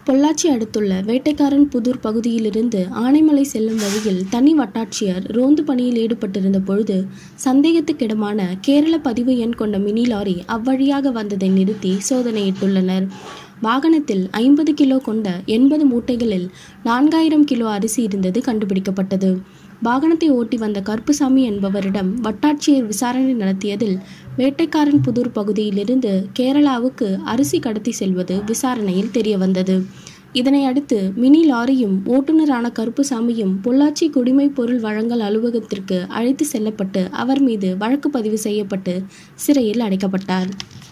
பொள்ளாச்சி அடுத்துள்ள வேட்டைக்காரன் புதூர் பகுதியிலிருந்து ஆனைமலை செல்லும் வழியில் தனி வட்டாட்சியர் ரோந்து பணியில் ஈடுபட்டிருந்த பொழுது சந்தேகத்துக்கிடமான கேரள பதிவு எண் கொண்ட மினி லாரி அவ்வழியாக வந்ததை நிறுத்தி சோதனையிட்டுள்ளனர் வாகனத்தில் ஐம்பது கிலோ கொண்ட எண்பது மூட்டைகளில் நான்காயிரம் கிலோ அரிசி இருந்தது கண்டுபிடிக்கப்பட்டது வாகனத்தை ஓட்டி வந்த கருப்புசாமி என்பவரிடம் வட்டாட்சியர் விசாரணை நடத்தியதில் வேட்டைக்காரன் புதூர் பகுதியிலிருந்து கேரளாவுக்கு அரிசி கடத்தி செல்வது விசாரணையில் தெரியவந்தது இதனை அடுத்து மினி லாரியும் ஓட்டுநரான கருப்புசாமியும் பொள்ளாச்சி குடிமைப் பொருள் வழங்கல் அலுவலகத்திற்கு அழைத்து செல்லப்பட்டு அவர் மீது வழக்கு பதிவு செய்யப்பட்டு சிறையில் அடைக்கப்பட்டார்